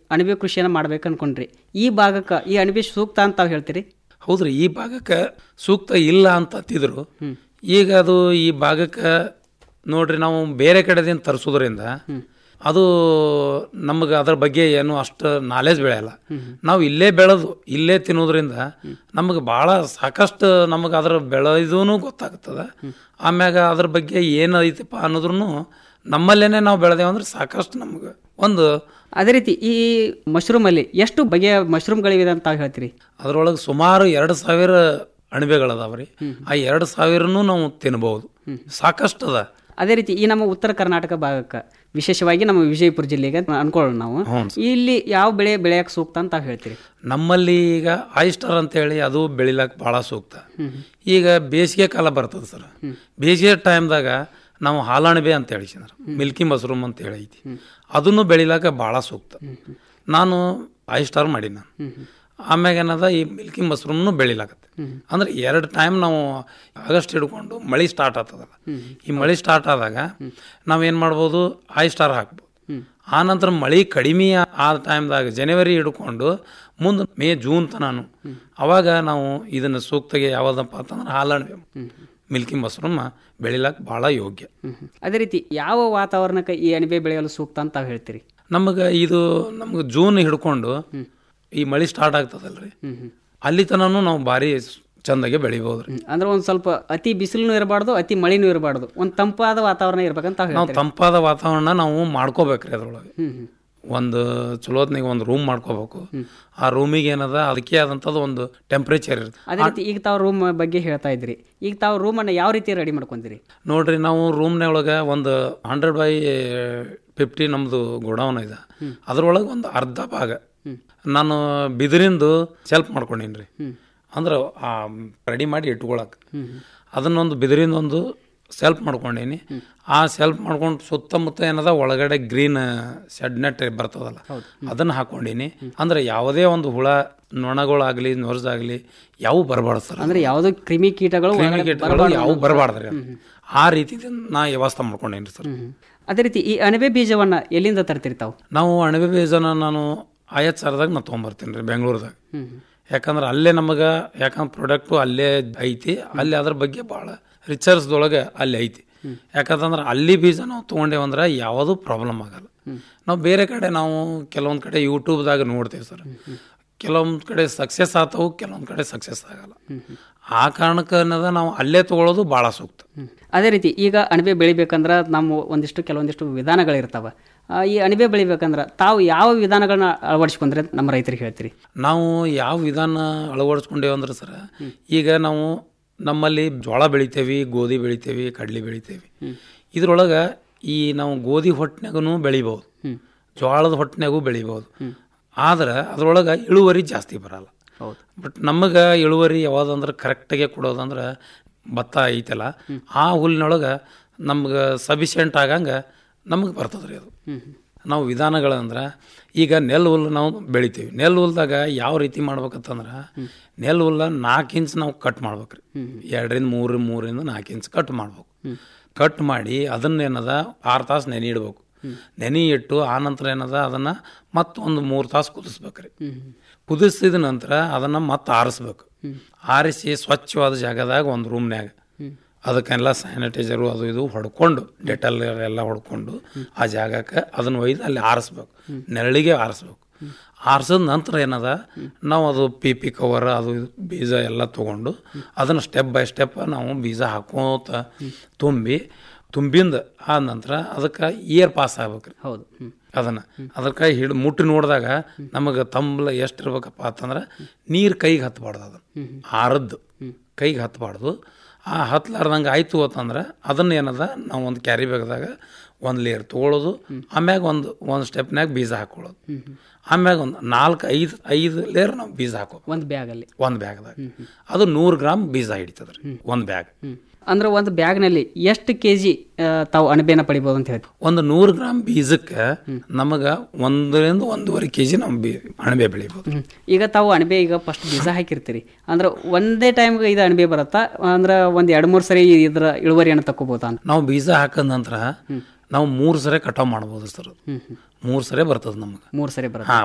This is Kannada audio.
ಅಣಬೆ ಕೃಷಿಯನ್ನು ಮಾಡ್ಬೇಕು ಅನ್ಕೊಂಡ್ರಿ ಈ ಭಾಗಕ್ಕೆ ಈ ಅಣಬೆ ಸೂಕ್ತ ಅಂತ ತಾವು ಹೇಳ್ತೀರಿ ಹೌದ್ರಿ ಈ ಭಾಗಕ್ಕೆ ಸೂಕ್ತ ಇಲ್ಲ ಅಂತ ಅಂತಿದ್ರು ಈಗ ಅದು ಈ ಭಾಗಕ್ಕೆ ನೋಡ್ರಿ ನಾವು ಬೇರೆ ಕಡೆದಿಂದ ತರಿಸೋದ್ರಿಂದ ಅದು ನಮಗೆ ಅದ್ರ ಬಗ್ಗೆ ಏನು ಅಷ್ಟು ನಾಲೆಜ್ ಬೆಳೆಯಲ್ಲ ನಾವು ಇಲ್ಲೇ ಬೆಳೆದು ಇಲ್ಲೇ ತಿನ್ನೋದ್ರಿಂದ ನಮಗೆ ಭಾಳ ಸಾಕಷ್ಟು ನಮಗೆ ಅದ್ರ ಬೆಳೆದೂ ಗೊತ್ತಾಗ್ತದೆ ಆಮ್ಯಾಗ ಅದ್ರ ಬಗ್ಗೆ ಏನು ಐತಪ್ಪ ಅನ್ನೋದ್ರೂ ನಮ್ಮಲ್ಲೇನೆ ನಾವು ಬೆಳೆದೇವು ಅಂದ್ರೆ ಸಾಕಷ್ಟು ನಮ್ಗೆ ಒಂದು ಅದೇ ರೀತಿ ಈ ಮಶ್ರೂಮಲ್ಲಿ ಎಷ್ಟು ಬಗೆಯ ಮಶ್ರೂಮ್ಗಳಿವೆ ಅಂತ ತಾವು ಹೇಳ್ತೀರಿ ಅದರೊಳಗೆ ಸುಮಾರು ಎರಡು ಸಾವಿರ ಅಣಬೆಗಳದಾವ ರೀ ಆ ಎರಡು ಸಾವಿರನೂ ನಾವು ತಿನ್ಬೋದು ಸಾಕಷ್ಟು ಅದ ಅದೇ ರೀತಿ ಈ ನಮ್ಮ ಉತ್ತರ ಕರ್ನಾಟಕ ಭಾಗಕ್ಕೆ ವಿಶೇಷವಾಗಿ ನಮ್ಮ ವಿಜಯಪುರ ಜಿಲ್ಲೆಗೆ ಅನ್ಕೊಳ್ಳೋಣ ನಾವು ಇಲ್ಲಿ ಯಾವ ಬೆಳೆ ಬೆಳೆಯಕ್ಕೆ ಸೂಕ್ತ ಅಂತ ತಾವು ಹೇಳ್ತೀರಿ ನಮ್ಮಲ್ಲಿ ಈಗ ಆಯಿಸ್ಟರ್ ಅಂತೇಳಿ ಅದು ಬೆಳಿಲಕ್ಕೆ ಭಾಳ ಸೂಕ್ತ ಈಗ ಬೇಸಿಗೆ ಕಾಲ ಬರ್ತದೆ ಸರ್ ಬೇಸಿಗೆ ಟೈಮ್ದಾಗ ನಾವು ಹಾಲಣಬೆ ಅಂತ ಹೇಳಿ ಸರ್ ಮಿಲ್ಕಿ ಮಶ್ರೂಮ್ ಅಂತ ಹೇಳಿ ಐತಿ ಅದನ್ನು ಬೆಳಿಲಕ್ಕ ಭಾಳ ಸೂಕ್ತ ನಾನು ಆಯಿಸ್ಟಾರ್ ಮಾಡಿ ನಾನು ಆಮ್ಯಾಗ ಏನದ ಈ ಮಿಲ್ಕಿ ಮಶ್ರೂಮ್ನು ಬೆಳಿಲಾಕತ್ತೆ ಅಂದ್ರೆ ಎರಡು ಟೈಮ್ ನಾವು ಆಗಸ್ಟ್ ಹಿಡ್ಕೊಂಡು ಮಳೆ ಸ್ಟಾರ್ಟ್ ಆಗ್ತದಲ್ಲ ಈ ಮಳೆ ಸ್ಟಾರ್ಟ್ ಆದಾಗ ನಾವೇನು ಮಾಡ್ಬೋದು ಆಯಿ ಸ್ಟಾರ್ ಹಾಕ್ಬೋದು ಆ ನಂತರ ಮಳೆ ಕಡಿಮೆ ಆ ಟೈಮ್ದಾಗ ಜನವರಿ ಹಿಡ್ಕೊಂಡು ಮುಂದೆ ಮೇ ಜೂನ್ ತನಾನು ಅವಾಗ ನಾವು ಇದನ್ನು ಸೂಕ್ತಗೆ ಯಾವುದಪ್ಪ ಅಂತಂದ್ರೆ ಹಾಲಣಬೆ ಮಿಲ್ಕಿ ಮಶ್ರೂಮ್ ಬೆಳಿಲಕ್ಕೆ ಭಾಳ ಯೋಗ್ಯ ಅದೇ ರೀತಿ ಯಾವ ವಾತಾವರಣಕ್ಕೆ ಈ ಅಣಬೆ ಬೆಳೆಯಲು ಸೂಕ್ತ ಅಂತ ತಾವು ಹೇಳ್ತೀರಿ ನಮಗೆ ಇದು ನಮ್ಗೆ ಜೂನ್ ಹಿಡ್ಕೊಂಡು ಈ ಮಳೆ ಸ್ಟಾರ್ಟ್ ಆಗ್ತದಲ್ರಿ ಅಲ್ಲಿ ತನೂ ನಾವು ಭಾರಿ ಚಂದಾಗೆ ಬೆಳಿಬೋದು ರೀ ಅಂದ್ರೆ ಒಂದು ಸ್ವಲ್ಪ ಅತಿ ಬಿಸಿಲು ಇರಬಾರ್ದು ಅತಿ ಮಳೆನೂ ಇರಬಾರ್ದು ಒಂದು ತಂಪಾದ ವಾತಾವರಣ ಇರ್ಬೇಕಂತ ತಾವು ನಾವು ಹೇಳ್ತೀರಿ ತಂಪಾದ ವಾತಾವರಣ ನಾವು ಮಾಡ್ಕೋಬೇಕ್ರಿ ಅದ್ರೊಳಗೆ ಹ್ಮ್ ಹ್ಮ್ ಒಂದು ಚಲೋತ್ನಾಗ ಒಂದು ರೂಮ್ ಮಾಡ್ಕೋಬೇಕು ಆ ರೂಮಿಗೆ ಏನದ ಅದಕ್ಕೆ ಆದಂಥದ್ದು ಒಂದು ಟೆಂಪ್ರೇಚರ್ ಇರುತ್ತೆ ಅದೇ ರೀತಿ ಈಗ ತಾವು ರೂಮ್ ಬಗ್ಗೆ ಹೇಳ್ತಾ ಇದ್ರಿ ಈಗ ತಾವು ರೂಮನ್ನು ಯಾವ ರೀತಿ ರೆಡಿ ಮಾಡ್ಕೊಂತೀರಿ ನೋಡ್ರಿ ನಾವು ರೂಮ್ನೊಳಗೆ ಒಂದು ಹಂಡ್ರೆಡ್ ಬೈ ಫಿಫ್ಟಿ ನಮ್ಮದು ಗೋಡೌನ್ ಇದೆ ಅದ್ರೊಳಗೆ ಒಂದು ಅರ್ಧ ಭಾಗ ನಾನು ಬಿದಿರಿಂದು ಸೆಲ್ಫ್ ಮಾಡ್ಕೊಂಡೀನಿ ರೀ ಅಂದ್ರೆ ರೆಡಿ ಮಾಡಿ ಇಟ್ಕೊಳಕ್ಕೆ ಅದನ್ನೊಂದು ಬಿದಿರಿಂದ ಒಂದು ಸೆಲ್ಫ್ ಮಾಡ್ಕೊಂಡೀನಿ ಆ ಸೆಲ್ಫ್ ಮಾಡ್ಕೊಂಡು ಸುತ್ತಮುತ್ತ ಏನದ ಒಳಗಡೆ ಗ್ರೀನ್ ಶೆಡ್ ನೆಟ್ ಬರ್ತದಲ್ಲ ಅದನ್ನ ಹಾಕೊಂಡೀನಿ ಅಂದ್ರೆ ಯಾವುದೇ ಒಂದು ಹುಳ ನೊಣಗಳಾಗ್ಲಿ ನೊರ್ಜಾಗ್ಲಿ ಯಾವ ಬರಬಾರ್ದು ಸರ್ ಅಂದ್ರೆ ಯಾವುದೋ ಕ್ರಿಮಿ ಕೀಟಗಳು ಕ್ರಿಮಿ ಒಳಗಡೆ ಕೀಟಗಳು ಬರಬಾರ್ದು ಯಾವ ಬರಬಾರ್ದ್ರಿ ಅದು. ಆ ರೀತಿ ನಾ ವ್ಯವಸ್ಥೆ ಮಾಡ್ಕೊಂಡೇನಿ ಸರ್ ಹ್ಮ್. ಅದೇ ರೀತಿ ಈ ಅಣಬೆ ಬೀಜವನ್ನ ಎಲ್ಲಿಂದ ತರ್ತೀರಿ ತಾವು ನಾವು ಅಣಬೆ ಬೀಜನ ನಾನು ಆಯತ್ ಸರ್ದಾಗ ನಾ ತೊಗೊಂಬರ್ತೀನಿ ರೀ ಬೆಂಗಳೂರದಾಗ ಯಾಕಂದ್ರೆ ಅಲ್ಲೇ ನಮಗೆ ಯಾಕಂದ್ರೆ ಪ್ರಾಡಕ್ಟು ಅಲ್ಲೇ ಐತಿ ಅಲ್ಲಿ ಅದ್ರ ಬಗ್ಗೆ ಭಾಳ ರಿಸರ್ಚ್ದೊಳಗೆ ಅಲ್ಲಿ ಐತಿ ಯಾಕಂತಂದ್ರೆ ಅಲ್ಲಿ ಬೀಜ ನಾವು ತೊಗೊಂಡೇವಂದ್ರೆ ಯಾವುದೂ ಪ್ರಾಬ್ಲಮ್ ಆಗಲ್ಲ ನಾವು ಬೇರೆ ಕಡೆ ನಾವು ಕೆಲವೊಂದು ಕಡೆ ಯೂಟ್ಯೂಬ್ದಾಗ ನೋಡ್ತೇವೆ ಸರ್ ಕೆಲವೊಂದು ಕಡೆ ಸಕ್ಸಸ್ ಆಗ್ತಾವು ಕೆಲವೊಂದು ಕಡೆ ಸಕ್ಸಸ್ ಆಗಲ್ಲ ಆ ಕಾರಣಕ್ಕೆ ಅನ್ನೋದ ನಾವು ಅಲ್ಲೇ ತೊಗೊಳೋದು ಭಾಳ ಸೂಕ್ತ ಅದೇ ರೀತಿ ಈಗ ಅಣಬೆ ಬೆಳಿಬೇಕಂದ್ರೆ ನಮ್ಮ ಒಂದಿಷ್ಟು ಕೆಲವೊಂದಿಷ್ಟು ವಿಧಾನಗಳಿರ್ತಾವ ಆ, ಈ ಅಣಬೆ ಬೆಳಿಬೇಕಂದ್ರೆ ತಾವು ಯಾವ ವಿಧಾನಗಳನ್ನ ಅಳವಡಿಸ್ಕೊಂಡ್ರೆ ನಮ್ಮ ರೈತರಿಗೆ ಹೇಳ್ತೀರಿ ನಾವು ಯಾವ ವಿಧಾನ ಅಳವಡಿಸ್ಕೊಂಡೇವು ಅಂದ್ರೆ ಸರ್ ಈಗ ನಾವು ನಮ್ಮಲ್ಲಿ ಜೋಳ ಬೆಳಿತೇವಿ ಗೋಧಿ ಬೆಳಿತೇವಿ ಕಡ್ಲಿ ಬೆಳಿತೇವಿ ಇದ್ರೊಳಗೆ ಈ ನಾವು ಗೋಧಿ ಹೊಟ್ಟಿನಾಗೂ ಬೆಳಿಬೋದು ಜೋಳದ ಹೊಟ್ಟಿನಾಗೂ ಬೆಳಿಬೋದು ಆದ್ರೆ ಅದ್ರೊಳಗೆ ಇಳುವರಿ ಜಾಸ್ತಿ ಬರಲ್ಲ ಹೌದು ಬಟ್ ನಮಗೆ ಇಳುವರಿ ಯಾವ್ದಂದ್ರೆ ಕರೆಕ್ಟಾಗೆ ಕೊಡೋದಂದ್ರೆ ಭತ್ತ ಐತಲ್ಲ ಆ ಹುಲ್ಲಿನೊಳಗೆ ನಮ್ಗೆ ಸಫಿಷಿಯೆಂಟ್ ಆಗಂಗೆ ನಮಗೆ ಬರ್ತದ್ರಿ ಅದು ನಾವು ವಿಧಾನಗಳಂದ್ರೆ ಈಗ ನೆಲ್ ಹುಲ್ಲು ನಾವು ಬೆಳಿತೀವಿ ನೆಲ್ ಹುಲ್ದಾಗ ಯಾವ ರೀತಿ ಮಾಡ್ಬೇಕಂತಂದ್ರೆ ನೆಲ್ ಹುಲ್ಲ ನಾಲ್ಕು ಇಂಚ್ ನಾವು ಕಟ್ ಮಾಡ್ಬೇಕ್ರಿ ಎರಡರಿಂದ ಮೂರು ಮೂರಿಂದ ನಾಲ್ಕು ಇಂಚ್ ಕಟ್ ಮಾಡ್ಬೇಕು ಕಟ್ ಮಾಡಿ ಅದನ್ನೇನದ ಆರು ತಾಸು ನೆನೆ ಇಡ್ಬೇಕು ನೆನೆ ಇಟ್ಟು ಆ ನಂತರ ಏನದ ಅದನ್ನು ಮತ್ತೊಂದು ಮೂರು ತಾಸು ಕುದಿಸ್ಬೇಕ್ರಿ ಕುದಿಸಿದ ನಂತರ ಅದನ್ನು ಮತ್ತೆ ಆರಿಸ್ಬೇಕು ಆರಿಸಿ ಸ್ವಚ್ಛವಾದ ಜಾಗದಾಗ ಒಂದು ರೂಮ್ನ್ಯಾಗ ಅದಕ್ಕೆಲ್ಲ ಸ್ಯಾನಿಟೈಸರು ಅದು ಇದು ಹೊಡ್ಕೊಂಡು ಡೆಟಲ್ ಎಲ್ಲ ಹೊಡ್ಕೊಂಡು ಆ ಜಾಗಕ್ಕೆ ಅದನ್ನು ಒಯ್ದು ಅಲ್ಲಿ ಆರಿಸ್ಬೇಕು ನೆರಳಿಗೆ ಆರಿಸ್ಬೇಕು ಆರಿಸಿದ ನಂತರ ಏನದ ನಾವು ಅದು ಪಿ ಪಿ ಕವರ್ ಅದು ಇದು ಬೀಜ ಎಲ್ಲ ತೊಗೊಂಡು ಅದನ್ನು ಸ್ಟೆಪ್ ಬೈ ಸ್ಟೆಪ್ ನಾವು ಬೀಜ ಹಾಕೋತ ತುಂಬಿ ತುಂಬಿಂದ ಆದ ನಂತರ ಅದಕ್ಕೆ ಇಯರ್ ಪಾಸ್ ಆಗ್ಬೇಕ್ರಿ ಹೌದು ಹ್ಮ್. ಅದನ್ನ ಅದಕ್ಕೆ ಹಿಡ್ ಮುಟ್ಟಿ ನೋಡಿದಾಗ ನಮಗೆ ತಂಬಲ ಎಷ್ಟು ಇರ್ಬೇಕಪ್ಪ ಅಂತಂದ್ರೆ ನೀರು ಕೈಗೆ ಹತ್ತಬಾರ್ದು ಅದನ್ನು ಆರದ್ದು ಕೈಗೆ ಹತ್ತಬಾರ್ದು ಆ ಹತ್ಲಾರ್ದಂಗೆ ಆಯ್ತು ಅಂತಂದ್ರೆ ಅದನ್ನ ಏನದ ನಾವು ಒಂದು ಕ್ಯಾರಿ ಬ್ಯಾಗ್ದಾಗ ಒಂದು ಲೇಯರ್ ತೊಗೊಳೋದು ಆಮ್ಯಾಗ ಒಂದು ಒಂದು ಸ್ಟೆಪ್ನಾಗ ಬೀಜ ಹಾಕೊಳ್ಳೋದು ಆಮ್ಯಾಗ ಒಂದು ನಾಲ್ಕು ಐದು ಐದು ಲೇಯರ್ ನಾವು ಬೀಜ ಹಾಕೋ ಒಂದು ಬ್ಯಾಗಲ್ಲಿ ಒಂದು ಬ್ಯಾಗ್ದಾಗ ಅದು ನೂರು ಗ್ರಾಮ್ ಬೀಜ ಹಿಡಿತದ್ರಿ ಒಂದು ಬ್ಯಾಗ್ ಅಂದ್ರೆ ಒಂದು ಬ್ಯಾಗ್ನಲ್ಲಿ ಎಷ್ಟು ಕೆ ಜಿ ತಾವು ಅಣಬೆನ ಪಡಿಬೋದು ಅಂತ ಹೇಳ್ತೀವಿ ಒಂದು ನೂರು ಗ್ರಾಮ್ ಬೀಜಕ್ಕೆ ನಮಗೆ ಒಂದರಿಂದ ಒಂದೂವರೆ ಕೆ ಜಿ ನಾವು ಬೀ ಅಣಬೆ ಬೆಳಿಬೋದು ಹ್ಮ್. ಈಗ ತಾವು ಅಣಬೆ ಈಗ ಫಸ್ಟ್ ಬೀಜ ಹಾಕಿರ್ತೀರಿ ಅಂದ್ರೆ ಒಂದೇ ಟೈಮ್ಗೆ ಇದು ಅಣಬೆ ಬರುತ್ತಾ ಅಂದ್ರೆ ಒಂದು ಎರಡು ಮೂರು ಸರಿ ಇದ್ರ ಇಳುವರಿಯನ್ನು ತಗೋಬೋದಾ ಅಂತ ನಾವು ಬೀಜ ಹಾಕಿದ ನಂತರ ನಾವು ಮೂರು ಸರಿ ಕಟಾವ್ ಮಾಡ್ಬೋದು ಸರ್ ಅದು ಮೂರು ಸರಿ ಬರ್ತದೆ ನಮ್ಗೆ ಮೂರು ಸರಿ ಬರುತ್ತೆ ಹಾ